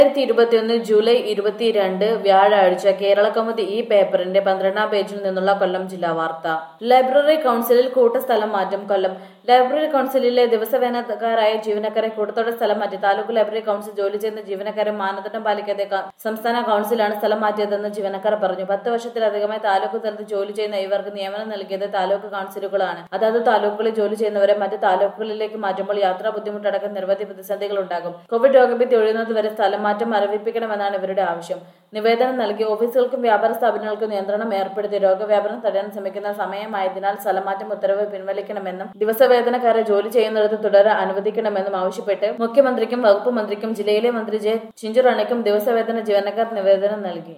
രണ്ടായിരത്തി ഇരുപത്തിയൊന്ന് ജൂലൈ ഇരുപത്തിരണ്ട് വ്യാഴാഴ്ച കേരള കൗമുദി ഈ പേപ്പറിന്റെ പന്ത്രണ്ടാം പേജിൽ നിന്നുള്ള കൊല്ലം ജില്ലാ വാർത്ത ലൈബ്രറി കൌൺസിലിൽ കൂട്ട സ്ഥലം മാറ്റം കൊല്ലം ലൈബ്രറി കൌൺസിലിലെ ദിവസവേതനക്കാരായ ജീവനക്കാരെ കൂട്ടത്തോടെ സ്ഥലം മാറ്റി താലൂക്ക് ലൈബ്രറി കൌൺസിൽ ജോലി ചെയ്യുന്ന ജീവനക്കാരെ മാനദണ്ഡം പാലിക്കാതെ ക- സംസ്ഥാന കൌൺസിലാണ് സ്ഥലം മാറ്റിയതെന്ന് ജീവനക്കാർ പറഞ്ഞു പത്ത് വർഷത്തിലധികമായി താലൂക്ക് തലത്തിൽ ജോലി ചെയ്യുന്ന ഇവർക്ക് നിയമനം നൽകിയത് താലൂക്ക് കൌൺസിലുകളാണ് അതാത് താലൂക്കുകളിൽ ജോലി ചെയ്യുന്നവരെ മറ്റ് താലൂക്കുകളിലേക്ക് മാറ്റുമ്പോൾ യാത്രാ ബുദ്ധിമുട്ടടക്കം നിരവധി പ്രതിസന്ധികൾ ഉണ്ടാകും കോവിഡ് രോഗഭീതി ഒഴിയുന്നത് വരെ സ്ഥലം മാറ്റം മരവിപ്പിക്കണമെന്നാണ് ഇവരുടെ ആവശ്യം നിവേദനം നൽകി ഓഫീസുകൾക്കും വ്യാപാര സ്ഥാപനങ്ങൾക്കും നിയന്ത്രണം ഏർപ്പെടുത്തി രോഗവ്യാപനം തടയാൻ ശ്രമിക്കുന്ന സമയമായതിനാൽ സ്ഥലമാറ്റം ഉത്തരവ് പിൻവലിക്കണമെന്നും ദിവസവേതനക്കാരെ ജോലി ചെയ്യുന്നിടത്ത് തുടരാൻ അനുവദിക്കണമെന്നും ആവശ്യപ്പെട്ട് മുഖ്യമന്ത്രിക്കും വകുപ്പ് മന്ത്രിക്കും ജില്ലയിലെ മന്ത്രി ജെ ചിഞ്ചുറാണിക്കും ദിവസവേതന ജീവനക്കാർ നിവേദനം നൽകി